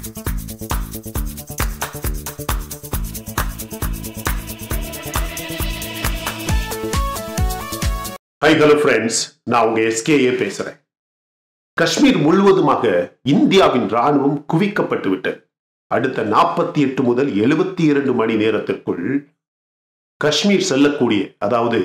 High hello friends நான் உங்க SKA பேசுறேன் காஷ்மீர் முழுவதுமாக இந்தியாவின் ராணுவம் குவிக்கப்பட்டு விட்டது அடுத்த நாற்பத்தி எட்டு முதல் எழுபத்தி இரண்டு மணி நேரத்திற்குள் காஷ்மீர் செல்லக்கூடிய அதாவது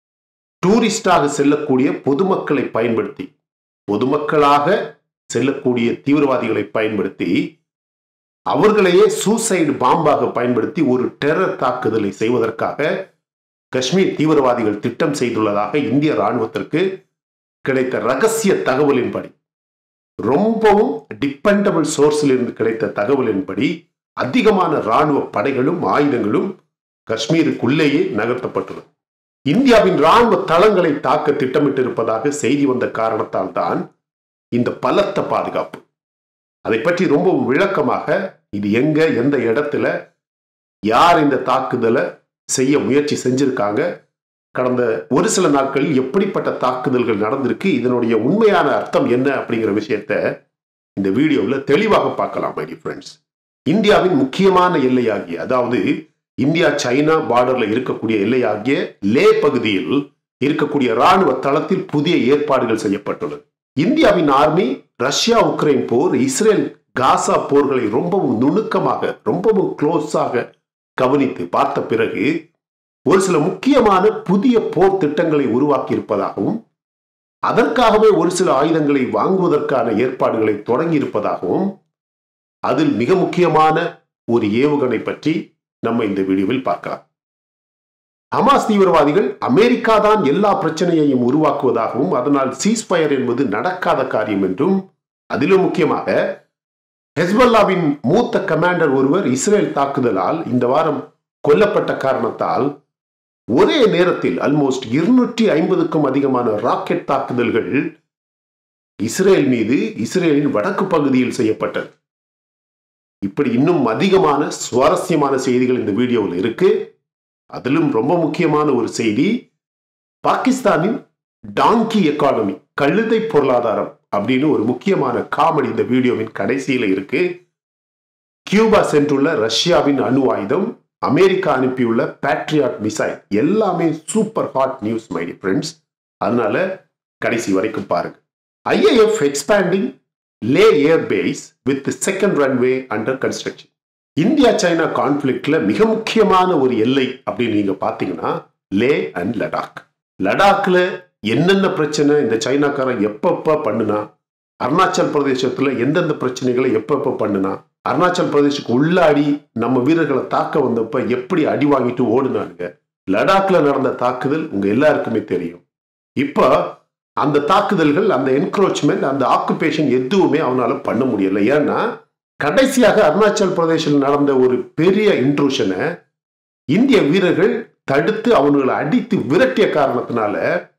டூரிஸ்டாக செல்லக்கூடிய பொதுமக்களை பயன்படுத்தி பொதுமக்களாக செல்லக்கூடிய தீவிரவாதிகளை பயன்படுத்தி அவர்களையே சூசைடு பாம்பாக பயன்படுத்தி ஒரு டெரர் தாக்குதலை செய்வதற்காக காஷ்மீர் தீவிரவாதிகள் திட்டம் செய்துள்ளதாக இந்திய ராணுவத்திற்கு கிடைத்த ரகசிய தகவலின்படி ரொம்பவும் டிபெண்டபிள் சோர்ஸில் இருந்து கிடைத்த தகவலின்படி அதிகமான ராணுவ படைகளும் ஆயுதங்களும் காஷ்மீருக்குள்ளேயே நகர்த்தப்பட்டுள்ளது இந்தியாவின் ராணுவ தளங்களை தாக்க திட்டமிட்டிருப்பதாக செய்தி வந்த காரணத்தால் தான் இந்த பலத்த பாதுகாப்பு அதை பற்றி ரொம்பவும் விளக்கமாக இது எங்க எந்த இடத்துல யார் இந்த தாக்குதலை செய்ய முயற்சி செஞ்சிருக்காங்க கடந்த ஒரு சில நாட்களில் எப்படிப்பட்ட தாக்குதல்கள் நடந்திருக்கு இதனுடைய உண்மையான அர்த்தம் என்ன அப்படிங்கிற விஷயத்த இந்த வீடியோவில் தெளிவாக பார்க்கலாம் மை ஃப்ரெண்ட்ஸ் இந்தியாவின் முக்கியமான எல்லையாகிய அதாவது இந்தியா சைனா பார்டர்ல இருக்கக்கூடிய எல்லையாகிய லே பகுதியில் இருக்கக்கூடிய ராணுவ தளத்தில் புதிய ஏற்பாடுகள் செய்யப்பட்டுள்ளது இந்தியாவின் ஆர்மி ரஷ்யா உக்ரைன் போர் இஸ்ரேல் காசா போர்களை ரொம்பவும் நுணுக்கமாக ரொம்பவும் க்ளோஸாக கவனித்து பார்த்த பிறகு ஒரு சில முக்கியமான புதிய போர் திட்டங்களை உருவாக்கி இருப்பதாகவும் அதற்காகவே ஒரு சில ஆயுதங்களை வாங்குவதற்கான ஏற்பாடுகளை தொடங்கி இருப்பதாகவும் அதில் மிக முக்கியமான ஒரு ஏவுகணை பற்றி நம்ம இந்த வீடியோவில் பார்க்கலாம் ஹமாஸ் தீவிரவாதிகள் அமெரிக்கா தான் எல்லா பிரச்சனையையும் உருவாக்குவதாகவும் அதனால் சீஸ்பயர் என்பது நடக்காத காரியம் என்றும் அதிலும் முக்கியமாக ஹெஸ்பல்லாவின் மூத்த கமாண்டர் ஒருவர் இஸ்ரேல் தாக்குதலால் இந்த வாரம் கொல்லப்பட்ட காரணத்தால் ஒரே நேரத்தில் அல்மோஸ்ட் இருநூற்றி ஐம்பதுக்கும் அதிகமான ராக்கெட் தாக்குதல்கள் இஸ்ரேல் மீது இஸ்ரேலின் வடக்கு பகுதியில் செய்யப்பட்டது இப்படி இன்னும் அதிகமான சுவாரஸ்யமான செய்திகள் இந்த வீடியோவில் இருக்கு அதிலும் ரொம்ப முக்கியமான ஒரு செய்தி பாகிஸ்தானின் டாங்கி எக்கானமி கழுதை பொருளாதாரம் அப்படின்னு ஒரு முக்கியமான காமெடி இந்த வீடியோவின் கடைசியில இருக்கு கியூபா சென்றுள்ள ரஷ்யாவின் அணு ஆயுதம் அமெரிக்கா அனுப்பியுள்ள பேட்ரியாட் மிசைல் எல்லாமே super hot news my dear friends அதனால கடைசி வரைக்கும் பாருங்க IAF expanding Leh air base with second runway under construction India China கான்ஃபிளிக்ட்ல மிக முக்கியமான ஒரு எல்லை அப்படின்னு நீங்க பாத்தீங்கன்னா லே அண்ட் லடாக் லடாக்ல என்னென்ன பிரச்சனை இந்த சைனாக்காரன் எப்பப்ப பண்ணுனா அருணாச்சல் பிரதேசத்துல எந்தெந்த பிரச்சனைகளை எப்பப்ப பண்ணுனா அருணாச்சல் பிரதேசுக்கு உள்ளாடி நம்ம வீரர்களை தாக்க வந்தப்ப எப்படி அடி வாங்கிட்டு ஓடுனானுங்க லடாக்ல நடந்த தாக்குதல் உங்க எல்லாருக்குமே தெரியும் இப்ப அந்த தாக்குதல்கள் அந்த என்க்ரோச்மெண்ட் அந்த ஆக்குபேஷன் எதுவுமே அவனால பண்ண முடியல ஏன்னா கடைசியாக அருணாச்சல் பிரதேசில் நடந்த ஒரு பெரிய இன்ட்ரூஷனை இந்திய வீரர்கள் தடுத்து அவனுங்களை அடித்து விரட்டிய காரணத்தினால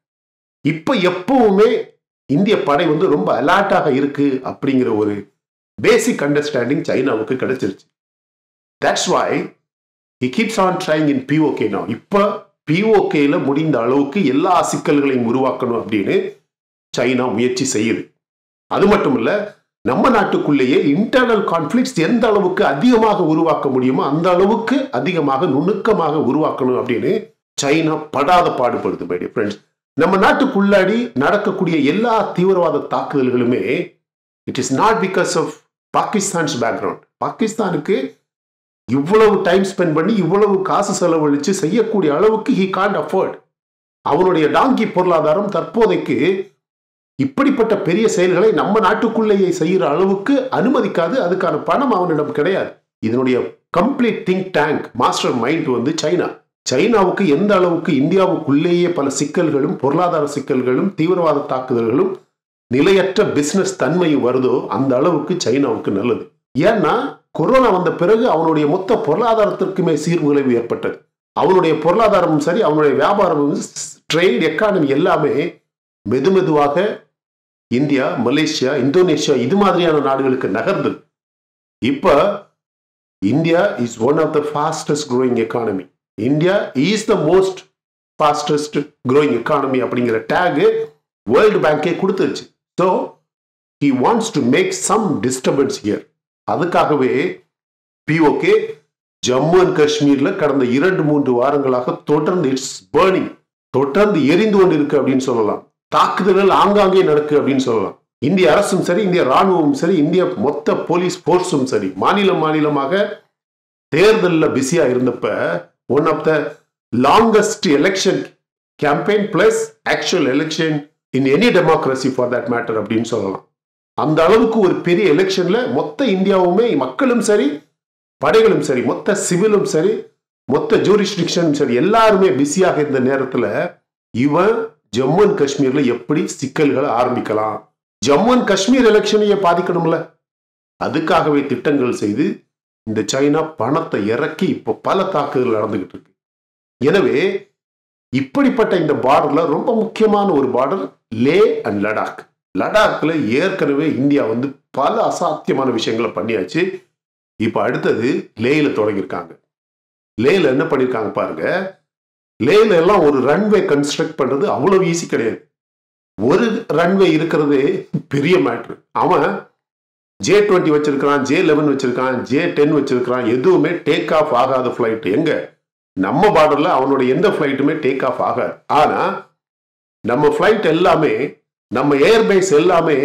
இப்ப எப்பவுமே இந்திய படை வந்து ரொம்ப அலர்ட்டாக இருக்கு அப்படிங்கிற ஒரு பேசிக் அண்டர்ஸ்டாண்டிங் சைனாவுக்கு கிடைச்சிருச்சு that's why he keeps on trying in POK நான் இப்போ பிஓகேல முடிந்த அளவுக்கு எல்லா சிக்கல்களையும் உருவாக்கணும் அப்படின்னு சைனா முயற்சி செய்யுது அது மட்டும் இல்ல நம்ம நாட்டுக்குள்ளேயே இன்டர்னல் கான்ஃபிளிக்ஸ் எந்த அளவுக்கு அதிகமாக உருவாக்க முடியுமோ அந்த அளவுக்கு அதிகமாக நுணுக்கமாக உருவாக்கணும் அப்படின்னு சைனா படாத பாடுபடுது மை ஃப்ரெண்ட்ஸ் நம்ம நாட்டுக்குள்ளாடி நடக்கக்கூடிய எல்லா தீவிரவாத தாக்குதல்களுமே it is not because of Pakistan's background பாகிஸ்தானுக்கு இவ்வளவு டைம் ஸ்பெண்ட் பண்ணி இவ்வளவு காசு செலவழிச்சு செய்யக்கூடிய அளவுக்கு ஹி காண்ட் அஃபோர்ட் அவனுடைய டாங்கி பொருளாதாரம் தற்போதைக்கு இப்படிப்பட்ட பெரிய செயல்களை நம்ம நாட்டுக்குள்ளேயே செய்கிற அளவுக்கு அனுமதிக்காது அதுக்கான பணம் அவனிடம் கிடையாது இதனுடைய complete think tank master mind வந்து சைனா சைனாவுக்கு எந்த அளவுக்கு இந்தியாவுக்குள்ளேயே பல சிக்கல்களும் பொருளாதார சிக்கல்களும் தீவிரவாத தாக்குதல்களும் நிலையற்ற பிசினஸ் தன்மையும் வருதோ அந்த அளவுக்கு சைனாவுக்கு நல்லது ஏன்னா கொரோனா வந்த பிறகு அவனுடைய மொத்த பொருளாதாரத்திற்குமே சீர்குலைவு ஏற்பட்டது அவனுடைய பொருளாதாரமும் சரி அவனுடைய வியாபாரமும் ட்ரேட் எக்கானமி எல்லாமே மெது மெதுவாக இந்தியா மலேசியா இந்தோனேஷியா இது மாதிரியான நாடுகளுக்கு நகர்ந்தது இப்ப India is one of the fastest growing economy India is the most fastest growing economy அப்படிங்கிற டேகு வேர்ல்டு பேங்கே கொடுத்துருச்சு so he wants to make some disturbance here அதுக்காகவே பிஓகே ஜம்மு அண்ட் காஷ்மீர்ல கடந்த இரண்டு மூன்று வாரங்களாக தொடர்ந்து இட்ஸ் பேர்னிங் தொடர்ந்து எரிந்து கொண்டு இருக்கு அப்படின்னு சொல்லலாம் தாக்குதல்கள் ஆங்காங்கே நடக்கு அப்படின்னு சொல்லலாம் இந்திய அரசும் சரி இந்திய ராணுவமும் சரி இந்திய மொத்த போலீஸ் போர்ஸும் சரி மாநிலம் மாநிலமாக தேர்தலில் பிஸியா இருந்தப்ப one of the longest election campaign plus actual election in any democracy for that matter அப்படின்னு சொல்லலாம் அந்த அளவுக்கு ஒரு பெரிய எலெக்ஷன்ல மொத்த இந்தியாவுமே மக்களும் சரி படைகளும் சரி மொத்த சிவிலும் சரி மொத்த ஜூரிஸ்டிக்ஷனும் சரி எல்லாருமே பிஸியாக இருந்த நேரத்துல இவன் ஜம்மு அண்ட் காஷ்மீர்ல எப்படி சிக்கல்களை ஆரம்பிக்கலாம் ஜம்மு அண்ட் காஷ்மீர் எலெக்ஷனையே பாதிக்கணும்ல அதுக்காகவே திட்டங்கள் செய்து இந்த சைனா பணத்தை இறக்கி இப்போ பல தாக்குதல் நடந்துகிட்டு இருக்கு எனவே இப்படிப்பட்ட இந்த பார்டர்ல ரொம்ப முக்கியமான ஒரு பார்டர் லே அண்ட் லடாக் லடாக்ல ஏற்கனவே இந்தியா வந்து பல அசாத்தியமான விஷயங்களை பண்ணியாச்சு இப்போ அடுத்தது லேயில தொடங்கியிருக்காங்க லேல என்ன பண்ணியிருக்காங்க பாருங்க லேல எல்லாம் ஒரு ரன்வே கன்ஸ்ட்ரக்ட் பண்றது அவ்வளவு ஈஸி கிடையாது ஒரு ரன்வே இருக்கிறது பெரிய மேட்ரு அவன் ஜே டுவெண்ட்டி வச்சிருக்கான் ஜே லெவன் வச்சிருக்கான் ஜே டென் வச்சிருக்கான் எதுவுமே டேக் ஆஃப் ஆகாத ஃபிளைட் எங்க நம்ம பார்டர்ல அவனோட எந்த ஃபிளைட்டுமே டேக் ஆஃப் ஆகாது ஆனா நம்ம ஃபிளைட் எல்லாமே நம்ம ஏர்பேஸ் எல்லாமே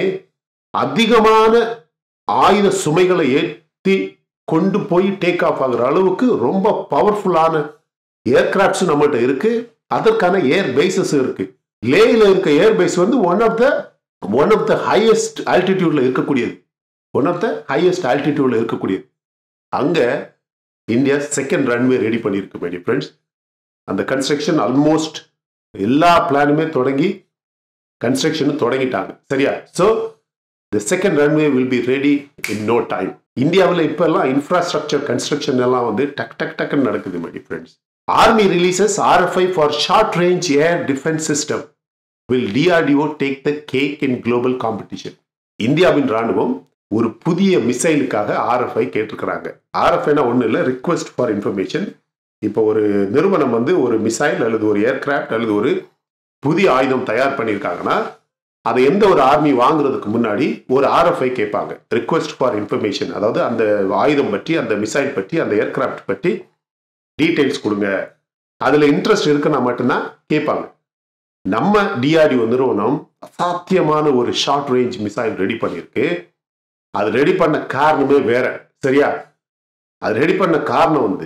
அதிகமான ஆயுத சுமைகளை ஏற்றி கொண்டு போய் டேக் ஆஃப் ஆகுற அளவுக்கு ரொம்ப பவர்ஃபுல்லான ஏர்கிராஃப்ட்ஸ் நம்மகிட்ட இருக்கு அதற்கான ஏர் பேசஸ் இருக்கு லேயில் இருக்க ஏர் பேஸ் வந்து one of the one of the highest ஆல்டிடியூட்ல இருக்கக்கூடியது ஒன் ஆஃப் த ஹையஸ்ட் ஆல்டிடியூட்ல இருக்கக்கூடியது அங்க இந்தியா செகண்ட் ரன்வே ரெடி பண்ணியிருக்கு மைடி ஃப்ரெண்ட்ஸ் அந்த கன்ஸ்ட்ரக்ஷன் ஆல்மோஸ்ட் எல்லா பிளானுமே தொடங்கி கன்ஸ்ட்ரக்ஷனும் தொடங்கிட்டாங்க சரியா so the second runway will be ready in no time இந்தியாவில் இப்போ எல்லாம் இன்ஃப்ராஸ்ட்ரக்சர் கன்ஸ்ட்ரக்ஷன் எல்லாம் வந்து டக் டக் டக்குன்னு நடக்குது my friends army releases RFI for short range air defence system will DRDO take the cake in global competition இந்தியாவின் ராணுவம் ஒரு புதிய மிசைலுக்காக ஆர்எஃப்ஐ கேட்டிருக்கிறாங்க ஆர்எஃப்ஐனா ஒன்றும் இல்லை ரிக்வெஸ்ட் ஃபார் இன்ஃபர்மேஷன் இப்போ ஒரு நிறுவனம் வந்து ஒரு மிசைல் அல்லது ஒரு ஏர்கிராஃப்ட் அல்லது ஒரு புதிய ஆயுதம் தயார் பண்ணியிருக்காங்கன்னா அதை எந்த ஒரு ஆர்மி வாங்குறதுக்கு முன்னாடி ஒரு ஆர்எஃப்ஐ கேட்பாங்க ரிக்வெஸ்ட் ஃபார் இன்ஃபர்மேஷன் அதாவது அந்த ஆயுதம் பற்றி அந்த மிசைல் பற்றி அந்த ஏர்கிராஃப்ட் பற்றி டீட்டெயில்ஸ் கொடுங்க அதில் இன்ட்ரெஸ்ட் இருக்குன்னா மட்டும்தான் கேட்பாங்க நம்ம டிஆர்டிஓ நிறுவனம் அசாத்தியமான ஒரு ஷார்ட் ரேஞ்ச் மிசைல் ரெடி பண்ணியிருக்கு அது ரெடி பண்ண காரணமே வேற சரியா அது ரெடி பண்ண காரணம் வந்து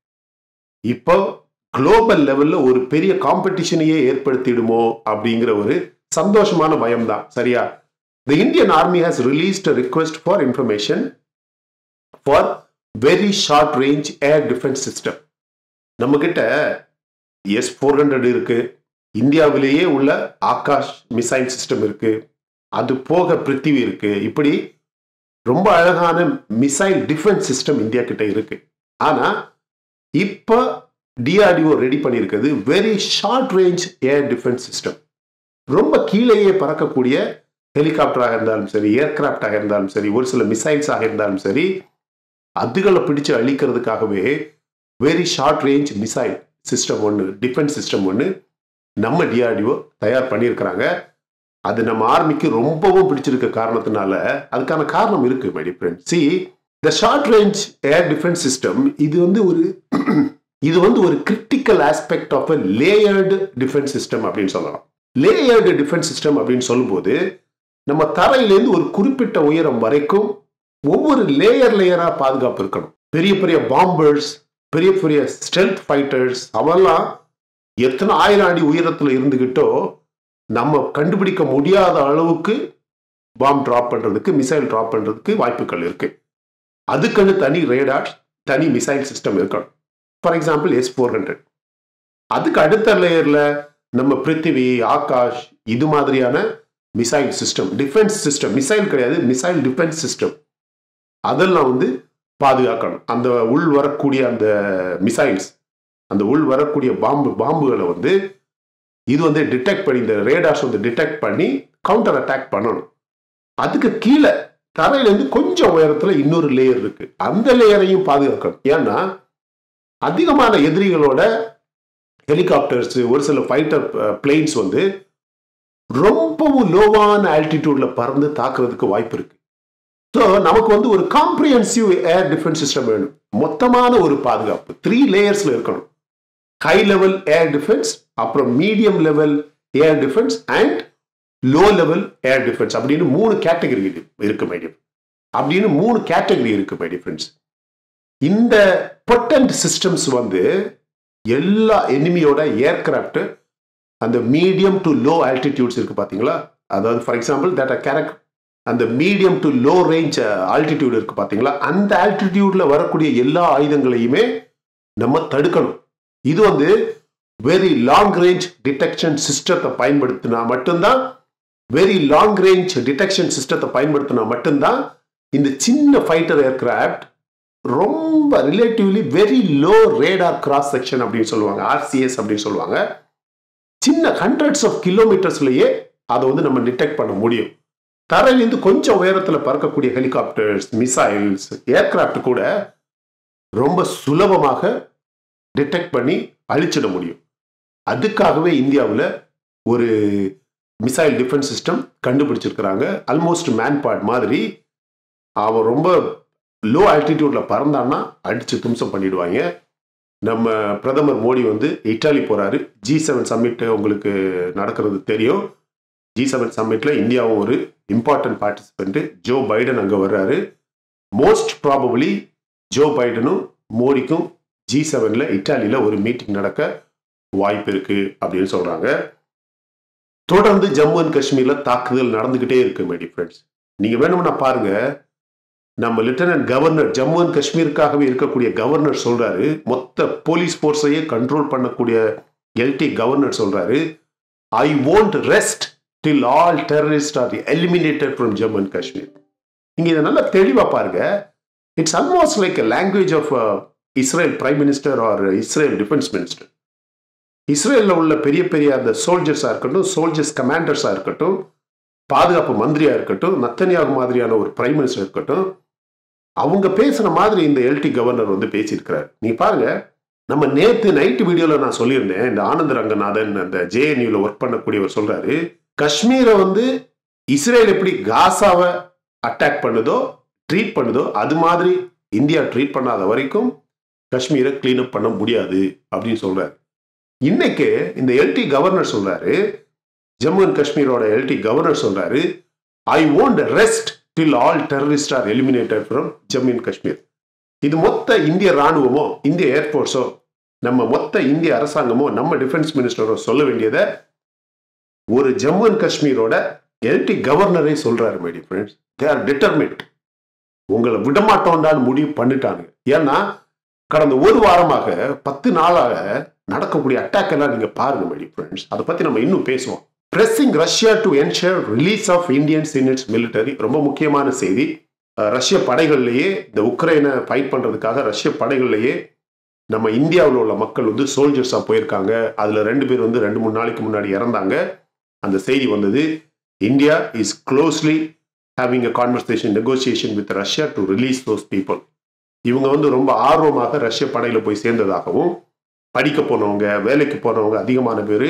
இப்போ குளோபல் லெவல்ல ஒரு பெரிய காம்படிஷனையே ஏற்படுத்திடுமோ அப்படிங்கிற ஒரு சந்தோஷமான பயம் தான் சரியா the Indian army has released request for information for very short range air defence system நம்ம கிட்ட எஸ் ஃபோர் ஹண்ட்ரட் இருக்கு இந்தியாவிலேயே உள்ள ஆகாஷ் மிசைல் சிஸ்டம் இருக்கு அது போக பிருத்திவி இருக்கு இப்படி ரொம்ப அழகான மிசைல் டிஃபென்ஸ் சிஸ்டம் இந்தியா கிட்ட இருக்கு ஆனா இப்போ டிஆர்டிஓ ரெடி பண்ணியிருக்கிறது very short range air defence system ரொம்ப கீழேயே பறக்கக்கூடிய ஹெலிகாப்டராக இருந்தாலும் சரி ஏர்கிராஃப்டாக இருந்தாலும் சரி ஒரு சில மிசைல்ஸாக இருந்தாலும் சரி அதுகளை பிடிச்சு அழிக்கிறதுக்காகவே very short range missile system ஒன்று டிஃபென்ஸ் சிஸ்டம் ஒன்று நம்ம டிஆர்டிஓ தயார் பண்ணியிருக்கிறாங்க அது நம்ம ஆர்மிக்கு ரொம்பவும் பிடிச்சிருக்க காரணத்தினால அதுக்கான காரணம் இருக்கு my friend see the short range air defence system இது வந்து ஒரு இது வந்து ஒரு critical aspect of a layered defence system அப்படின்னு சொல்லலாம் லேயர்டு டிஃபென்ஸ் சிஸ்டம் அப்படின்னு சொல்லும்போது நம்ம தரையிலேருந்து ஒரு குறிப்பிட்ட உயரம் வரைக்கும் ஒவ்வொரு லேயர் லேயரா பாதுகாப்பு இருக்கணும் பெரிய பெரிய பாம்பர்ஸ் பெரிய பெரிய ஸ்ட்ரென்த் ஃபைட்டர்ஸ் அவெல்லாம் எத்தனை ஆயிரம் அடி உயரத்தில் இருந்துகிட்டோ நம்ம கண்டுபிடிக்க முடியாத அளவுக்கு பாம் டிராப் பண்றதுக்கு மிசைல் டிராப் பண்றதுக்கு வாய்ப்புகள் இருக்கு அதுக்குன்னு தனி ரேடார் தனி மிசைல் சிஸ்டம் இருக்கணும் for example S four hundred அதுக்கு அடுத்த லேயர்ல நம்ம பிருத்திவி ஆகாஷ் இது மாதிரியான missile system defence system missile கிடையாது மிசைல் டிஃபென்ஸ் சிஸ்டம் அதெல்லாம் வந்து பாதுகாக்கணும் அந்த உள் வரக்கூடிய அந்த மிசைல்ஸ் அந்த உள் வரக்கூடிய பாம்பு பாம்புகளை வந்து இது வந்து டிடெக்ட் பண்ணி இந்த ரேடார்ஸ் வந்து டிடெக்ட் பண்ணி கவுண்டர் அட்டாக் பண்ணணும் அதுக்கு கீழே தரையிலேருந்து கொஞ்சம் உயரத்துல இன்னொரு லேயர் இருக்கு அந்த லேயரையும் பாதுகாக்கணும் ஏன்னா அதிகமான எதிரிகளோட ஹெலிகாப்டர்ஸ் ஒரு சில ஃபைட்டர் பிளெயின்ஸ் வந்து ரொம்பவும் லோவான ஆல்டிடியூட்ல பறந்து தாக்குறதுக்கு வாய்ப்பு இருக்கு ஸோ நமக்கு வந்து ஒரு காம்ப்ரிஹென்சிவ் ஏர் டிஃபென்ஸ் சிஸ்டம் வேணும் மொத்தமான ஒரு பாதுகாப்பு த்ரீ லேயர்ஸ்ல இருக்கணும் ஹை லெவல் ஏர் டிஃபென்ஸ் அப்புறம் medium level air defence and low level air defence அப்படின்னு மூணு கேட்டகரி இருக்கு மை டிஃப் அப்படின்னு மூணு கேட்டகரி இருக்கு மை டிஃபென்ஸ் இந்த பொட்டன்ட் சிஸ்டம்ஸ் வந்து எல்லா எனிமியோட ஏர்கிராஃப்ட் அந்த மீடியம் டு லோ ஆல்டிடியூட்ஸ் இருக்கு பாத்தீங்களா அதாவது for example that a correct அந்த medium to low range altitude இருக்கு பாத்தீங்களா அந்த ஆல்டிடியூட்ல வரக்கூடிய எல்லா ஆயுதங்களையுமே நம்ம தடுக்கணும் இது வந்து வெரி லாங் ரேஞ்ச் டிடெக்ஷன் சிஸ்டத்தை பயன்படுத்தினா மட்டும்தான் வெரி லாங் ரேஞ்ச் டிடெக்ஷன் சிஸ்டத்தை பயன்படுத்தினா மட்டும்தான் இந்த சின்ன ஃபைட்டர் ஏர்கிராஃப்ட் ரொம்ப relatively very low radar cross section அப்படின்னு சொல்லுவாங்க ஆர்சிஎஸ் அப்படின்னு சொல்லுவாங்க சின்ன ஹண்ட்ரட்ஸ் ஆஃப் கிலோமீட்டர்ஸ்லயே அதை வந்து நம்ம டிடெக்ட் பண்ண முடியும் தரையிலேருந்து கொஞ்சம் உயரத்தில் பறக்கக்கூடிய ஹெலிகாப்டர்ஸ் மிசைல்ஸ் ஏர்கிராஃப்ட் கூட ரொம்ப சுலபமாக டிடெக்ட் பண்ணி அழிச்சிட முடியும் அதுக்காகவே இந்தியாவில் ஒரு மிசைல் டிஃபென்ஸ் சிஸ்டம் கண்டுபிடிச்சிருக்கிறாங்க ஆல்மோஸ்ட் மேன்பாட் மாதிரி அவன் ரொம்ப லோ ஆல்டிடியூட்ல பறந்தான்னா அடிச்சு தும்சம் பண்ணிடுவாங்க நம்ம பிரதமர் மோடி வந்து இட்டாலி போறாரு ஜி செவன் சம்மிட் உங்களுக்கு நடக்கிறது தெரியும் ஜி செவன் சம்மிட்ல இந்தியாவும் ஒரு இம்பார்ட்டன்ட் பார்ட்டிசிபென்ட் ஜோ பைடன் அங்கே வர்றாரு மோஸ்ட் ப்ராபபிளி ஜோ பைடனும் மோடிக்கும் ஜி செவன்ல இட்டாலியில் ஒரு மீட்டிங் நடக்க வாய்ப்பு இருக்கு அப்படின்னு சொல்றாங்க தொடர்ந்து ஜம்மு அண்ட் காஷ்மீர்ல தாக்குதல் நடந்துகிட்டே இருக்கு மைடி ஃப்ரெண்ட்ஸ் நீங்க வேணும்னா பாருங்க நம்ம லெப்டினன்ட் கவர்னர் ஜம்மு அண்ட் காஷ்மீருக்காகவே இருக்கக்கூடிய கவர்னர் சொல்றாரு மொத்த போலீஸ் போர்ஸையே கண்ட்ரோல் பண்ணக்கூடிய எல்டி கவர்னர் சொல்றாரு I won't rest till all terrorist are eliminated from Jammu and Kashmir இங்க இதை நல்லா தெளிவா பாருங்க it's almost like language of Israel prime minister or Israel defence minister இஸ்ரேலில் உள்ள பெரிய பெரிய அந்த சோல்ஜர்ஸாக இருக்கட்டும் சோல்ஜர்ஸ் கமாண்டர்ஸாக இருக்கட்டும் பாதுகாப்பு மந்திரியா இருக்கட்டும் நத்தனியாக மாதிரியான ஒரு பிரைம் மினிஸ்டர் இருக்கட்டும் அவங்க பேசுன மாதிரி இந்த எல்டி கவர்னர் வந்து பேசியிருக்கிறார் நீ பாருங்க நம்ம நேத்து நைட் வீடியோல நான் சொல்லியிருந்தேன் இந்த ஆனந்த ரங்கநாதன் அந்த ஜேஎன்யூல ஒர்க் பண்ணக்கூடியவர் சொல்றாரு காஷ்மீரை வந்து இஸ்ரேல் எப்படி காசாவை அட்டாக் பண்ணுதோ ட்ரீட் பண்ணுதோ அது மாதிரி இந்தியா ட்ரீட் பண்ணாத வரைக்கும் காஷ்மீரை கிளீன் அப் பண்ண முடியாது அப்படின்னு சொல்றாரு இன்னைக்கு இந்த எல்டி கவர்னர் சொல்றாரு ஜம்மு அண்ட் காஷ்மீரோட எல்டி கவர்னர் சொல்றாரு I won't rest till all terrorist are eliminated from Jammu and Kashmir இது மொத்த இந்திய ராணுவமோ இந்திய ஏர்போர்ட்ஸோ நம்ம மொத்த இந்திய அரசாங்கமோ நம்ம டிஃபென்ஸ் மினிஸ்டரோ சொல்ல வேண்டியதை ஒரு ஜம்மு அண்ட் காஷ்மீரோட எல்டி கவர்னரே சொல்றாரு my friends they are determined உங்களை விடமாட்டோம்டான்னு முடிவு பண்ணிட்டாங்க ஏன்னா கடந்த ஒரு வாரமாக பத்து நாளாக நடக்கக்கூடிய அட்டாக் எல்லாம் நீங்க பாருங்க மை ஃப்ரெண்ட்ஸ் அதை பத்தி நம்ம இன்னும் பேசுவோம் pressing Russia to ensure release of Indians in its military ரொம்ப முக்கியமான செய்தி ரஷ்ய படைகள்லேயே இந்த உக்ரைனை ஃபைட் பண்றதுக்காக ரஷ்ய படைகள்லேயே நம்ம இந்தியாவில் உள்ள மக்கள் வந்து சோல்ஜர்ஸாக போயிருக்காங்க அதில் ரெண்டு பேர் வந்து ரெண்டு மூணு நாளைக்கு முன்னாடி இறந்தாங்க அந்த செய்தி வந்தது India is closely having a conversation negotiation with Russia to release those people இவங்க வந்து ரொம்ப ஆர்வமாக ரஷ்ய படையில் போய் சேர்ந்ததாகவும் படிக்க போனவங்க வேலைக்கு போனவங்க அதிகமான பேர்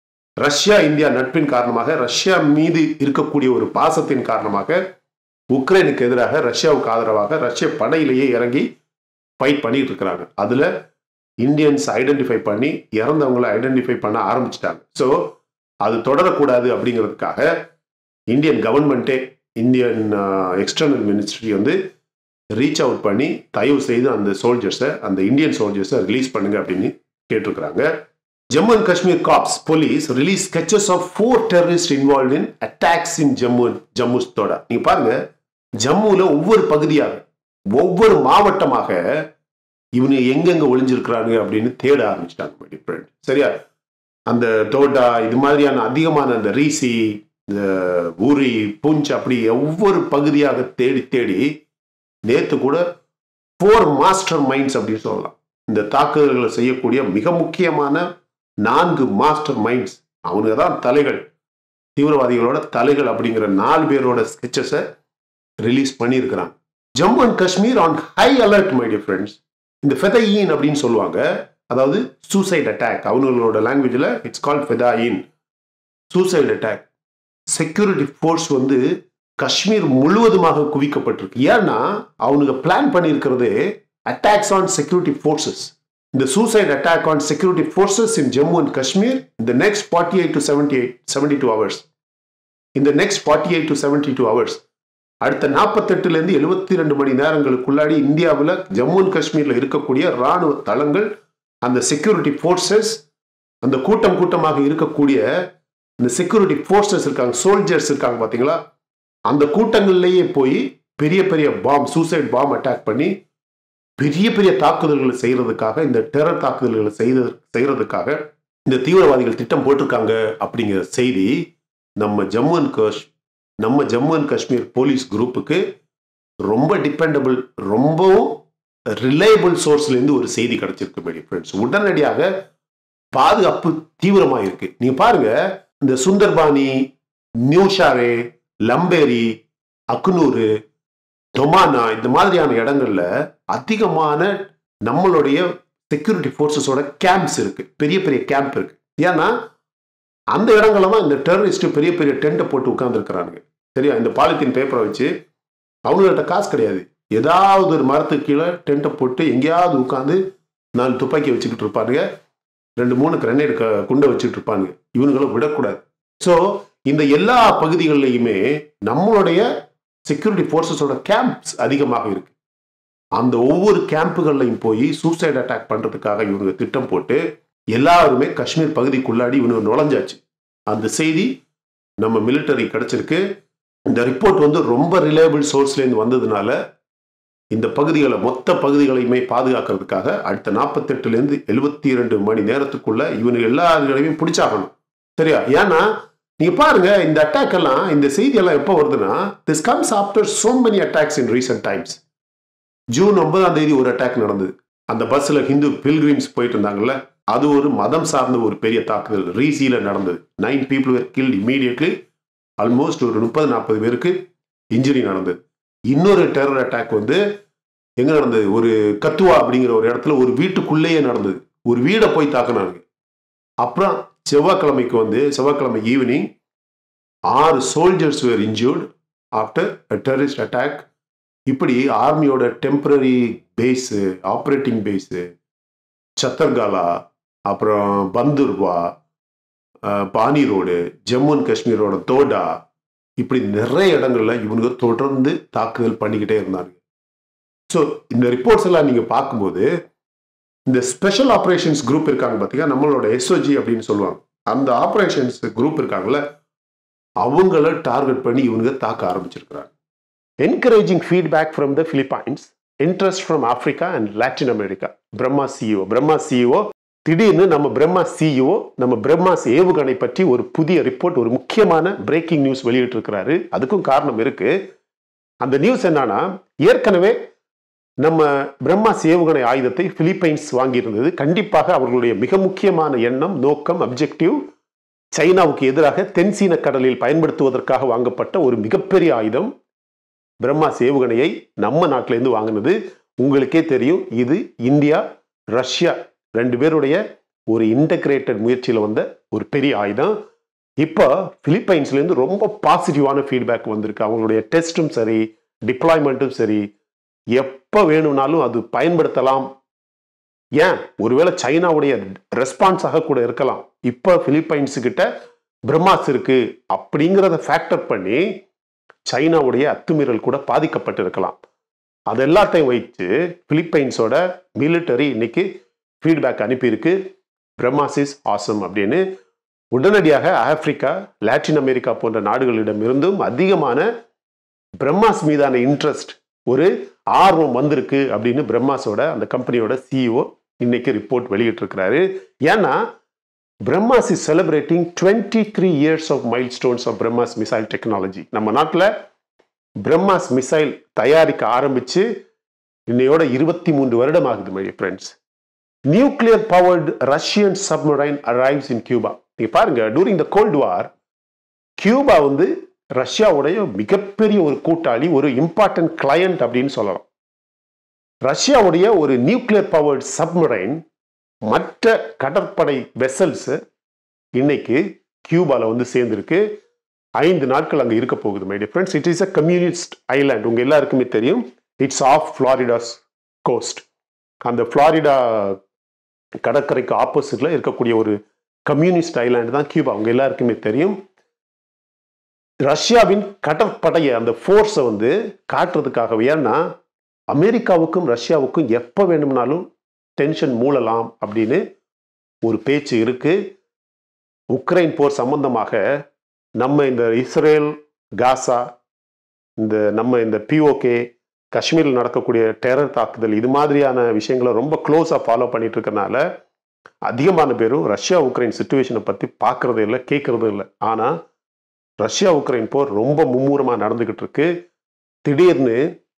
ரஷ்யா இந்தியா நட்பின் காரணமாக ரஷ்யா மீது இருக்கக்கூடிய ஒரு பாசத்தின் காரணமாக உக்ரைனுக்கு எதிராக ரஷ்யாவுக்கு ஆதரவாக ரஷ்ய படையிலேயே இறங்கி ஃபைட் பண்ணிட்டு இருக்கிறாங்க அதுல இந்தியன்ஸ் ஐடென்டிஃபை பண்ணி இறந்தவங்களை ஐடென்டிஃபை பண்ண ஆரம்பிச்சிட்டாங்க ஸோ அது தொடரக்கூடாது அப்படிங்கிறதுக்காக இந்தியன் கவர்மெண்ட்டே இந்தியன் எக்ஸ்டர்னல் மினிஸ்ட்ரி வந்து ரீச் அவுட் பண்ணி தயவு செய்து அந்த சோல்ஜர்ஸை அந்த இந்தியன் சோல்ஜர்ஸை ரிலீஸ் பண்ணுங்க அப்படின்னு கேட்டிருக்கிறாங்க Jammu and Kashmir cops police release sketches of four terrorist involve in attacks in Jammu ஜம்முஸ்தோட நீங்க பாருங்க ஜம்முல ஒவ்வொரு பகுதியாக ஒவ்வொரு மாவட்டமாக இவனு எங்கெங்க ஒளிஞ்சிருக்கிறாங்க அப்படின்னு தேட ஆரம்பிச்சிட்டாங்க டிஃப்ரெண்ட் சரியா அந்த தோட்டா இது மாதிரியான அதிகமான அந்த ரீசி இந்த ஊரி பூஞ்ச் அப்படி ஒவ்வொரு பகுதியாக தேடி தேடி நேத்து கூட ஃபோர் மாஸ்டர் மைண்ட்ஸ் அப்படின்னு சொல்லலாம் இந்த தாக்குதல்களை செய்யக்கூடிய மிக முக்கியமான நான்கு மாஸ்டர் மைண்ட்ஸ் அவனுங்க தான் தலைகள் தீவிரவாதிகளோட தலைகள் அப்படிங்கிற நாலு பேரோட ஸ்கெச்சஸை ரிலீஸ் பண்ணியிருக்கிறாங்க Jammu and Kashmir on high alert my dear friends இந்த ஃபெதையின் அப்படின்னு சொல்லுவாங்க அதாவது சூசைட் அட்டாக் அவங்களோட லாங்குவேஜில் இட்ஸ் கால்ட் ஃபெதாயின் சூசைட் அட்டாக் செக்யூரிட்டி ஃபோர்ஸ் வந்து காஷ்மீர் முழுவதுமாக குவிக்கப்பட்டிருக்கு ஏன்னா அவனுங்க பிளான் பண்ணியிருக்கிறது அட்டாக்ஸ் ஆன் செக்யூரிட்டி ஃபோர்ஸஸ் இந்த suicide attack on security forces in Jammu and Kashmir இந்த next forty eight to seventy eight seventy two hours இந்த next forty eight to seventy two hours அடுத்த நாற்பத்தெட்டுலேருந்து எழுபத்தி ரெண்டு மணி நேரங்களுக்குள்ளாடி இந்தியாவில் ஜம்மு அண்ட் காஷ்மீரில் இருக்கக்கூடிய இராணுவ தளங்கள் அந்த செக்யூரிட்டி ஃபோர்ஸஸ் அந்த கூட்டம் கூட்டமாக இருக்கக்கூடிய இந்த செக்யூரிட்டி ஃபோர்ஸஸ் இருக்காங்க சோல்ஜர்ஸ் இருக்காங்க பார்த்தீங்களா அந்த கூட்டங்கள்லேயே போய் பெரிய பெரிய பாம் சூசைட் பாம் அட்டாக் பண்ணி பெரிய பெரிய தாக்குதல்களை செய்யறதுக்காக இந்த டெரர் தாக்குதல்களை செய்த செய்யறதுக்காக இந்த தீவிரவாதிகள் திட்டம் போட்டிருக்காங்க அப்படிங்கிற செய்தி நம்ம ஜம்மு அண்ட் காஷ் நம்ம ஜம்மு அண்ட் காஷ்மீர் போலீஸ் குரூப்புக்கு ரொம்ப டிபெண்டபிள் ரொம்பவும் ரிலையபிள் சோர்ஸ்லேருந்து ஒரு செய்தி கிடைச்சிருக்கு மேடி ஃப்ரெண்ட்ஸ் உடனடியாக பாதுகாப்பு தீவிரமாக இருக்கு நீங்க பாருங்க இந்த சுந்தர்பானி நியூஷாரே லம்பேரி அக்னூரு டொமானா இந்த மாதிரியான இடங்கள்ல அதிகமான நம்மளுடைய செக்யூரிட்டி ஃபோர்ஸஸோட கேம்ப்ஸ் இருக்கு பெரிய பெரிய கேம்ப் இருக்கு ஏன்னா அந்த இடங்கள்ல தான் இந்த டெரரிஸ்ட் பெரிய பெரிய டென்ட்டை போட்டு உட்காந்துருக்கிறானுங்க சரியா இந்த பாலித்தீன் பேப்பரை வச்சு அவங்கள்ட்ட காசு கிடையாது ஏதாவது ஒரு மரத்துக்கு கீழே டென்ட்டை போட்டு எங்கேயாவது உட்காந்து நாலு துப்பாக்கி வச்சுக்கிட்டு இருப்பானுங்க ரெண்டு மூணு கிரனேட் குண்டை வச்சுட்டு இருப்பானுங்க இவனுங்களை விடக்கூடாது ஸோ இந்த எல்லா பகுதிகளிலையுமே நம்மளுடைய செக்யூரிட்டி ஃபோர்ஸஸோட கேம்ப்ஸ் அதிகமாக இருக்கு அந்த ஒவ்வொரு கேம்புகள்லையும் போய் சூசைட் அட்டாக் பண்றதுக்காக இவங்க திட்டம் போட்டு எல்லாருமே காஷ்மீர் பகுதிக்குள்ளாடி இவங்க நுழைஞ்சாச்சு அந்த செய்தி நம்ம மிலிட்டரி கிடைச்சிருக்கு இந்த ரிப்போர்ட் வந்து ரொம்ப ரிலையபிள் சோர்ஸ்லேருந்து வந்ததுனால இந்த பகுதிகளை மொத்த பகுதிகளையுமே பாதுகாக்கிறதுக்காக அடுத்த நாற்பத்தெட்டுலேருந்து எழுபத்தி இரண்டு மணி நேரத்துக்குள்ள இவனுக்கு எல்லாருகளையும் பிடிச்சாகணும் சரியா ஏன்னா நீங்க பாருங்க இந்த அட்டாக் எல்லாம் இந்த செய்தி எல்லாம் எப்போ வருதுன்னா this comes after so many attacks in recent times June ஒன்பதாம் தேதி ஒரு அட்டாக் நடந்தது அந்த பஸ்ல ஹிந்து பில்கிரிம்ஸ் போயிட்டு இருந்தாங்கல்ல அது ஒரு மதம் சார்ந்த ஒரு பெரிய தாக்குதல் ரீசியில நடந்தது nine people were kill immediately almost ஒரு முப்பது நாற்பது பேருக்கு இன்ஜுரி நடந்தது இன்னொரு டெரர் அட்டாக் வந்து எங்க நடந்தது ஒரு கத்துவா அப்படிங்கிற ஒரு இடத்துல ஒரு வீட்டுக்குள்ளேயே நடந்தது ஒரு வீடை போய் தாக்குனாங்க அப்புறம் செவ்வாய்க்கிழமைக்கு வந்து செவ்வாய்க்கிழமை ஈவினிங் ஆறு soldiers were injured after a terrorist attack இப்படி ஆர்மியோட temporary base operating base Chattargala அப்புறம் பந்துர்வா பானி ரோடு ஜம்மு அண்ட் காஷ்மீரோட தோடா இப்படி நிறைய இடங்கள்ல இவனுங்க தொடர்ந்து தாக்குதல் பண்ணிக்கிட்டே இருந்தாங்க ஸோ இந்த ரிப்போர்ட்ஸ் எல்லாம் நீங்கள் பார்க்கும்போது இந்த ஸ்பெஷல் ஆப்ரேஷன்ஸ் குரூப் இருக்காங்க பார்த்தீங்கன்னா நம்மளோட எஸ்ஓஜி அப்படின்னு சொல்லுவாங்க அந்த ஆப்ரேஷன்ஸ் குரூப் இருக்காங்கல்ல அவங்கள டார்கெட் பண்ணி இவனுங்க தாக்க ஆரம்பிச்சிருக்கிறாங்க encouraging feedback from the Philippines interest from Africa and Latin America Brahma CEO Brahma CEO திடீர்னு நம்ம பிரம்மா சிஇஓ நம்ம பிரம்மாஸ் ஏவுகணை பற்றி ஒரு புதிய ரிப்போர்ட் ஒரு முக்கியமான பிரேக்கிங் நியூஸ் வெளியிட்டு இருக்கிறாரு அதுக்கும் காரணம் இருக்கு அந்த நியூஸ் என்னன்னா ஏற்கனவே நம்ம பிரம்மாஸ் ஏவுகணை ஆயுதத்தை பிலிப்பைன்ஸ் வாங்கியிருந்தது கண்டிப்பாக அவர்களுடைய மிக முக்கியமான எண்ணம் நோக்கம் அப்ஜெக்டிவ் சைனாவுக்கு எதிராக தென்சீன கடலில் பயன்படுத்துவதற்காக வாங்கப்பட்ட ஒரு மிகப்பெரிய ஆயுதம் பிரம்மாஸ் ஏவுகணையை நம்ம நாட்டிலேருந்து வாங்கினது உங்களுக்கே தெரியும் இது இந்தியா ரஷ்யா ரெண்டு பேருடைய ஒரு இன்டகிரேட்டட் முயற்சியில் வந்த ஒரு பெரிய ஆயுதம் இப்போ பிலிப்பைன்ஸ்லேருந்து ரொம்ப பாசிட்டிவான ஃபீட்பேக் வந்திருக்கு அவங்களுடைய டெஸ்ட்டும் சரி டிப்ளாய்மெண்ட்டும் சரி எப்போ வேணும்னாலும் அது பயன்படுத்தலாம் ஏன் ஒருவேளை சைனாவுடைய ரெஸ்பான்ஸாக கூட இருக்கலாம் இப்போ பிலிப்பைன்ஸு கிட்ட பிரம்மாஸ் இருக்கு அப்படிங்கிறத ஃபேக்டர் பண்ணி சைனாவுடைய அத்துமீறல் கூட பாதிக்கப்பட்டு இருக்கலாம் அது எல்லாத்தையும் வைத்து பிலிப்பைன்ஸோட மிலிட்டரி இன்னைக்கு ஃபீட்பேக் அனுப்பியிருக்கு பிரம்மாஸ் இஸ் ஆசம் அப்படின்னு உடனடியாக ஆப்பிரிக்கா லாட்டின் அமெரிக்கா போன்ற நாடுகளிடமிருந்தும் அதிகமான பிரம்மாஸ் மீதான இன்ட்ரெஸ்ட் ஒரு ஆர்வம் வந்திருக்கு அப்படின்னு பிரம்மாஸோட அந்த கம்பெனியோட சிஇஓ இன்னைக்கு ரிப்போர்ட் வெளியிட்டிருக்கிறாரு ஏன்னா BrahMos is celebrating twenty three years of milestones of BrahMos missile technology நம்ம நாட்டில் பிரம்மாஸ் மிசைல் தயாரிக்க ஆரம்பிச்சு இன்னையோட இருபத்தி மூன்று வருடம் ஆகுது my friends nuclear powered Russian submarine arrives in Cuba நீங்க பாருங்க during the cold war Cuba வந்து ரஷ்யாவுடைய மிகப்பெரிய ஒரு கூட்டாளி ஒரு இம்பார்ட்டன்ட் கிளையண்ட் அப்படின்னு சொல்லலாம் ரஷ்யாவுடைய ஒரு நியூக்ளியர் பவர்டு சப்மரைன் மற்ற கடற்படை வெசல்ஸ் இன்னைக்கு கியூபால வந்து சேர்ந்திருக்கு ஐந்து நாட்கள் அங்கே இருக்க போகுது my dear friends it is a communist island உங்க எல்லாருக்குமே தெரியும் இட்ஸ் ஆஃப் ஃப்ளாரிடாஸ் கோஸ்ட் அந்த ஃப்ளாரிடா கடற்கரைக்கு ஆப்போசிட்ல இருக்கக்கூடிய ஒரு கம்யூனிஸ்ட் ஐலாண்டு தான் கியூபா உங்க எல்லாருக்குமே தெரியும் ரஷ்யாவின் கடற்படையை அந்த ஃபோர்ஸை வந்து காட்டுறதுக்காகவே ஏன்னா அமெரிக்காவுக்கும் ரஷ்யாவுக்கும் எப்போ வேணும்னாலும் டென்ஷன் மூழலாம் அப்படின்னு ஒரு பேச்சு இருக்கு உக்ரைன் போர் சம்பந்தமாக நம்ம இந்த இஸ்ரேல் காசா இந்த நம்ம இந்த பிஓகே காஷ்மீரில் நடக்கக்கூடிய டெரர் தாக்குதல் இது மாதிரியான விஷயங்களை ரொம்ப க்ளோஸாக ஃபாலோ பண்ணிட்டு இருக்கறனால அதிகமான பேரும் ரஷ்யா உக்ரைன் சுச்சுவேஷனை பற்றி பார்க்கறது இல்லை கேட்கறது இல்லை ஆனால் ரஷ்யா உக்ரைன் போர் ரொம்ப மும்முரமாக நடந்துகிட்டு இருக்கு திடீர்னு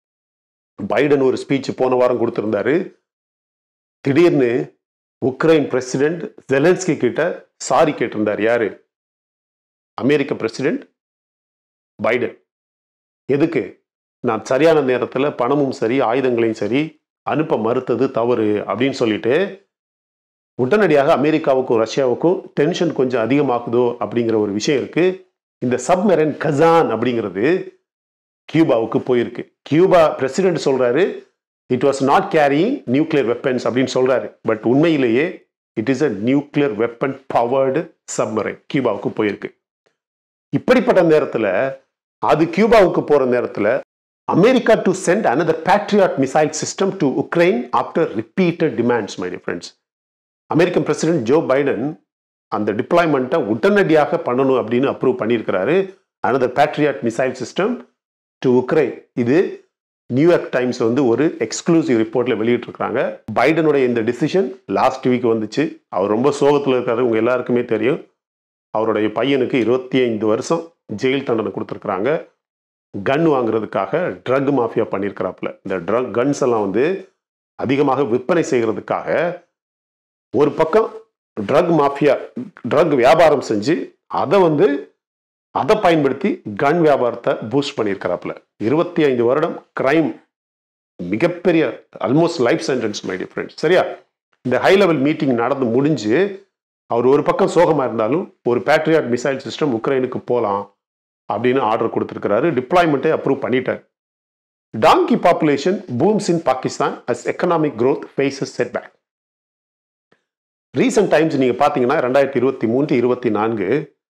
பைடன் ஒரு ஸ்பீச் போன வாரம் கொடுத்திருந்தாரு திடீர்னு உக்ரைன் பிரசிடென்ட் ஜெலன்ஸ்கி கிட்ட சாரி கேட்டிருந்தார் யாரு அமெரிக்க பிரசிடென்ட் பைடன் எதுக்கு நான் சரியான நேரத்தில் பணமும் சரி ஆயுதங்களையும் சரி அனுப்ப மறுத்தது தவறு அப்படின்னு சொல்லிட்டு உடனடியாக அமெரிக்காவுக்கும் ரஷ்யாவுக்கும் டென்ஷன் கொஞ்சம் அதிகமாகுதோ அப்படிங்கிற ஒரு விஷயம் இருக்கு இந்த சப்மெரன் கசான் அப்படிங்கிறது கியூபாவுக்கு போயிருக்கு கியூபா பிரசிடென்ட் சொல்றாரு it was not carrying nuclear weapons அப்படின்னு சொல்றாரு பட் உண்மையிலேயே it is a nuclear weapon powered submarine கியூபாவுக்கு போயிருக்கு இப்படிப்பட்ட நேரத்தில் அது கியூபாவுக்கு போற நேரத்தில் America to send another patriot missile system to Ukraine after repeated demands my friends American president Joe Biden அந்த டிப்ளாய்மெண்ட்டை உடனடியாக பண்ணணும் அப்படின்னு அப்ரூவ் பண்ணியிருக்கிறாரு another patriot missile system to Ukraine இது நியூயார்க் டைம்ஸ் வந்து ஒரு எக்ஸ்க்ளூசிவ் ரிப்போர்ட்ல வெளியிட்டிருக்காங்க பைடனுடைய இந்த டிசிஷன் லாஸ்ட் வீக் வந்துச்சு அவர் ரொம்ப சோகத்தில் இருக்காரு உங்க எல்லாருக்குமே தெரியும் அவருடைய பையனுக்கு இருபத்தி ஐந்து வருஷம் ஜெயில் தண்டனை கொடுத்துருக்குறாங்க கன் வாங்குறதுக்காக ட்ரக் மாஃபியா பண்ணியிருக்கிறாப்புல இந்த ட்ரக் கன்ஸ் எல்லாம் வந்து அதிகமாக விற்பனை செய்கிறதுக்காக ஒரு பக்கம் ட்ரக் மாஃபியா ட்ரக் வியாபாரம் செஞ்சு அதை வந்து அதை பயன்படுத்தி கன் வியாபாரத்தை பூஸ்ட் பண்ணியிருக்கிறாப்புல இருபத்தி ஐந்து வருடம் கிரைம் மிகப்பெரிய almost life sentence my dear friends சரியா இந்த ஹை லெவல் மீட்டிங் நடந்து முடிஞ்சு அவர் ஒரு பக்கம் சோகமாக இருந்தாலும் ஒரு பேட்ரியாட் மிசைல் சிஸ்டம் உக்ரைனுக்கு போகலாம் அப்படின்னு ஆர்டர் கொடுத்துருக்கிறாரு டிப்ளாய்மெண்ட்டை அப்ரூவ் பண்ணிட்டார் donkey population booms in Pakistan as economic growth faces setback recent times நீங்க பாத்தீங்கன்னா ரெண்டாயிரத்தி இருபத்தி மூன்று இருபத்தி நான்கு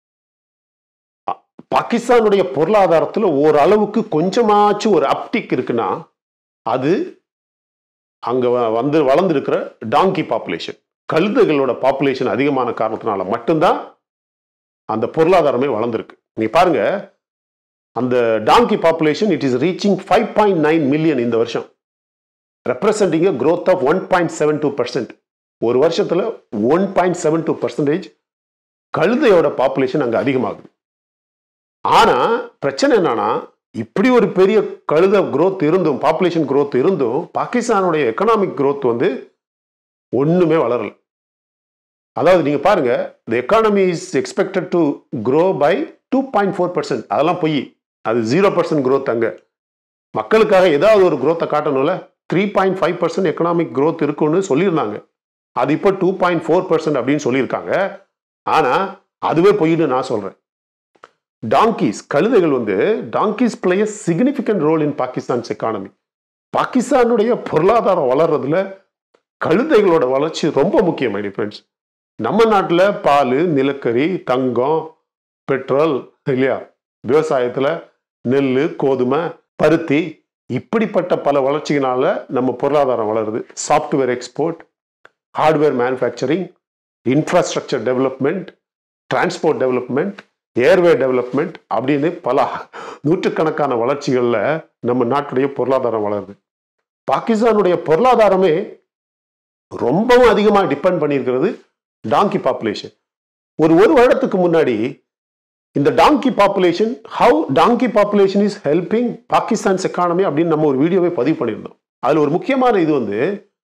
அ- பாகிஸ்தானுடைய பொருளாதாரத்தில் ஓரளவுக்கு கொஞ்சமாச்சும் ஒரு அப்டிக் இருக்குன்னா அது அங்க வ- வந்து வளர்ந்துருக்கிற டாங்கி பாப்புலேஷன் கழுதைகளோட பாப்புலேஷன் அதிகமான காரணத்தினால மட்டும்தான் அந்த பொருளாதாரமே வளர்ந்துருக்கு நீ பாருங்க அந்த donkey population it is reaching five point nine million இந்த வருஷம் representing growth of one point seven two percent ஒரு வருஷத்துல one point seven two percentage கழுதையோட பாப்புலேஷன் அங்க அதிகமாகுது ஆனா பிரச்சனை என்னன்னா இப்படி ஒரு பெரிய கழுத growth இருந்தும் பாப்புலேஷன் growth இருந்தும் பாகிஸ்தானுடைய எக்கனாமிக் growth வந்து ஒண்ணுமே வளரல அதாவது நீங்க பாருங்க the economy is expected to grow by two point four percent அதெல்லாம் பொய் அது ஜீரோ பர்சன்ட் growth அங்க மக்களுக்காக ஏதாவது ஒரு growth-அ காட்டணும்ல three point five percent economic growth இருக்குன்னு சொல்லியிருந்தாங்க அது இப்போ டூ பாயிண்ட் ஃபோர் பர்சன்ட் அப்படின்னு சொல்லியிருக்காங்க ஆனா அதுவே பொய்னு நான் சொல்றேன் டாங்கீஸ் கழுதைகள் வந்து donkeys play significant role in Pakistan's economy பாகிஸ்தானுடைய பொருளாதாரம் வளர்றதுல கழுதைகளோட வளர்ச்சி ரொம்ப முக்கியம் மை ஃப்ரெண்ட்ஸ் நம்ம நாட்டில் பால் நிலக்கரி தங்கம் பெட்ரோல் இல்லையா விவசாயத்தில் நெல் கோதுமை பருத்தி இப்படிப்பட்ட பல வளர்ச்சிகளால நம்ம பொருளாதாரம் வளருது software export hardware manufacturing infrastructure development transport development airway development அப்படின்னு பல நூற்றுக்கணக்கான வளர்ச்சிகளில் நம்ம நாட்டுடைய பொருளாதாரம் வளருது பாகிஸ்தானுடைய பொருளாதாரமே ரொம்பவும் அதிகமாக டிபெண்ட் பண்ணியிருக்கிறது டாங்கி பாப்புலேஷன் ஒரு ஒரு வருடத்துக்கு முன்னாடி இந்த donkey population how donkey population is helping Pakistan's economy அப்படின்னு நம்ம ஒரு வீடியோவை பதிவு பண்ணியிருந்தோம் அதில் ஒரு முக்கியமான இது வந்து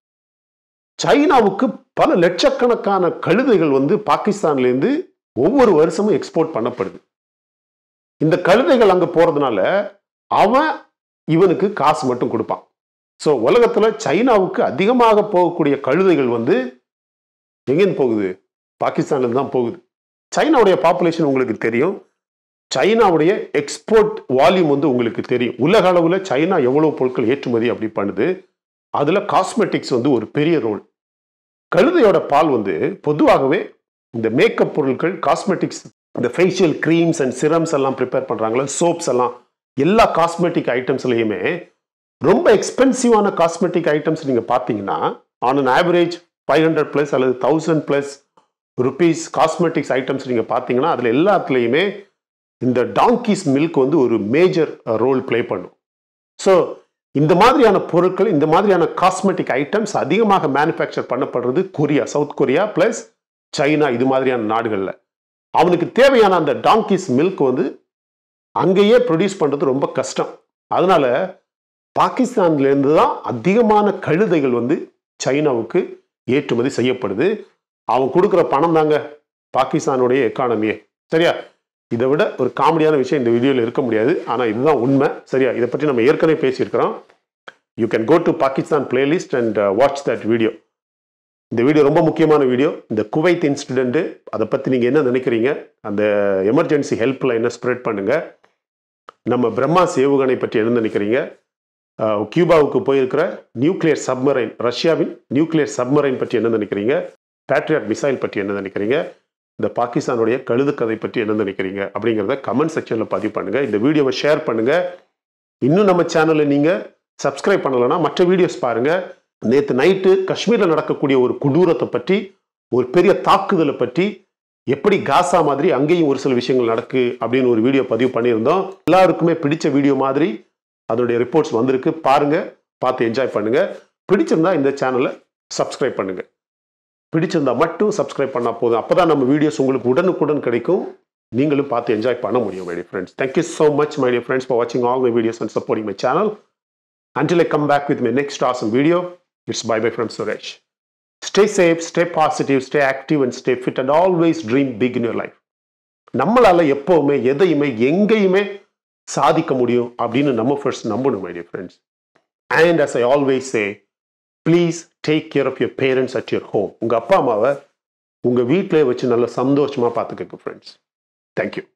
சைனாவுக்கு பல லட்சக்கணக்கான கழுதைகள் வந்து பாகிஸ்தான்லேருந்து ஒவ்வொரு வருஷமும் எக்ஸ்போர்ட் பண்ணப்படுது இந்த கழுதைகள் அங்கே போறதுனால அவன் இவனுக்கு காசு மட்டும் கொடுப்பான் ஸோ உலகத்தில் சைனாவுக்கு அதிகமாக போகக்கூடிய கழுதைகள் வந்து எங்கேருந்து போகுது பாகிஸ்தான்லேருந்து தான் போகுது சைனாவுடைய பாப்புலேஷன் உங்களுக்கு தெரியும் சைனாவுடைய எக்ஸ்போர்ட் வால்யூம் வந்து உங்களுக்கு தெரியும் உலக அளவில் சைனா எவ்வளவு பொருட்கள் ஏற்றுமதி அப்படி பண்ணுது அதில் காஸ்மெட்டிக்ஸ் வந்து ஒரு பெரிய ரோல் கழுதையோட பால் வந்து பொதுவாகவே இந்த மேக்கப் பொருட்கள் காஸ்மெட்டிக்ஸ் இந்த ஃபேஷியல் க்ரீம்ஸ் அண்ட் சிரம்ஸ் எல்லாம் ப்ரிப்பேர் பண்ணுறாங்களோ சோப்ஸ் எல்லாம் எல்லா காஸ்மெட்டிக் ஐட்டம்ஸ்லையுமே ரொம்ப எக்ஸ்பென்சிவான காஸ்மெட்டிக் ஐட்டம்ஸ் நீங்கள் பார்த்தீங்கன்னா on an average five hundred plus அல்லது thousand plus rupees cosmetics items நீங்கள் பார்த்தீங்கன்னா அதில் எல்லாத்துலேயுமே இந்த டாங்கிஸ் மில்க் வந்து ஒரு மேஜர் ரோல் ப்ளே பண்ணும் ஸோ இந்த மாதிரியான பொருட்கள் இந்த மாதிரியான காஸ்மெட்டிக் ஐட்டம்ஸ் அதிகமாக மேனுஃபேக்சர் பண்ணப்படுறது Korea South Korea plus China இது மாதிரியான நாடுகளில் அவனுக்கு தேவையான அந்த டாங்கிஸ் மில்க் வந்து அங்கேயே ப்ரொடியூஸ் பண்ணுறது ரொம்ப கஷ்டம் அதனால பாகிஸ்தான்லேருந்து தான் அதிகமான கழுதைகள் வந்து சைனாவுக்கு ஏற்றுமதி செய்யப்படுது அவன் கொடுக்குற பணம் தாங்க பாகிஸ்தானுடைய எக்கானமியே சரியா இதை விட ஒரு காமெடியான விஷயம் இந்த வீடியோவில் இருக்க முடியாது ஆனால் இதுதான் உண்மை சரியா இதை பற்றி நம்ம ஏற்கனவே பேசியிருக்கிறோம் you can go to Pakistan playlist and watch that video இந்த வீடியோ ரொம்ப முக்கியமான வீடியோ இந்த குவைத் இன்சிடென்ட்டு அதை பற்றி நீங்கள் என்ன நினைக்கிறீங்க அந்த எமர்ஜென்சி ஹெல்ப் என்ன ஸ்ப்ரெட் பண்ணுங்க நம்ம பிரம்மாஸ் ஏவுகணை பற்றி என்ன நினைக்கிறீங்க கியூபாவுக்கு போயிருக்கிற நியூக்ளியர் சப்மரைன் ரஷ்யாவின் நியூக்ளியர் சப்மரைன் பற்றி என்ன நினைக்கிறீங்க பேட்ரியாட் மிசைல் பற்றி என்ன நினைக்கிறீங்க இந்த பாகிஸ்தானுடைய கழுது கதை பற்றி என்ன நினைக்கிறீங்க அப்படிங்கிறத கமெண்ட் செக்ஷனில் பதிவு பண்ணுங்க இந்த வீடியோவை ஷேர் பண்ணுங்க இன்னும் நம்ம சேனலை நீங்கள் சப்ஸ்கிரைப் பண்ணலைன்னா மற்ற வீடியோஸ் பாருங்க நேற்று நைட்டு காஷ்மீரில் நடக்கக்கூடிய ஒரு கொடூரத்தை பற்றி ஒரு பெரிய தாக்குதலை பற்றி எப்படி காசா மாதிரி அங்கேயும் ஒரு சில விஷயங்கள் நடக்கு அப்படின்னு ஒரு வீடியோ பதிவு பண்ணியிருந்தோம் எல்லாருக்குமே பிடிச்ச வீடியோ மாதிரி அதனுடைய ரிப்போர்ட்ஸ் வந்திருக்கு பாருங்க பார்த்து என்ஜாய் பண்ணுங்க பிடிச்சிருந்தா இந்த சேனலை சப்ஸ்கிரைப் பண்ணுங்க பிடிச்சிருந்தா மட்டும் சப்ஸ்கிரைப் பண்ணால் போதும் அப்போ தான் நம்ம வீடியோஸ் உங்களுக்கு உடனுக்குடன் கிடைக்கும் நீங்களும் பார்த்து என்ஜாய் பண்ண முடியும் my dear friends thank you so much my dear friends for வாட்சிங் all my videos and supporting my channel Until I come back with my next awesome video, it's bye bye from Suresh. Stay safe, stay positive, stay active, and stay fit, and always dream big in your life. நம்மளால எப்பவுமே எதையுமே எங்கேயுமே சாதிக்க முடியும் அப்படின்னு நம்ம first நம்பணும் my dear friends and as I always say please take care of your parents at your home உங்கள் அப்பா அம்மாவை உங்கள் வீட்டிலே வச்சு நல்ல சந்தோஷமாக பார்த்துக்கங்க ஃப்ரெண்ட்ஸ் தேங்க்யூ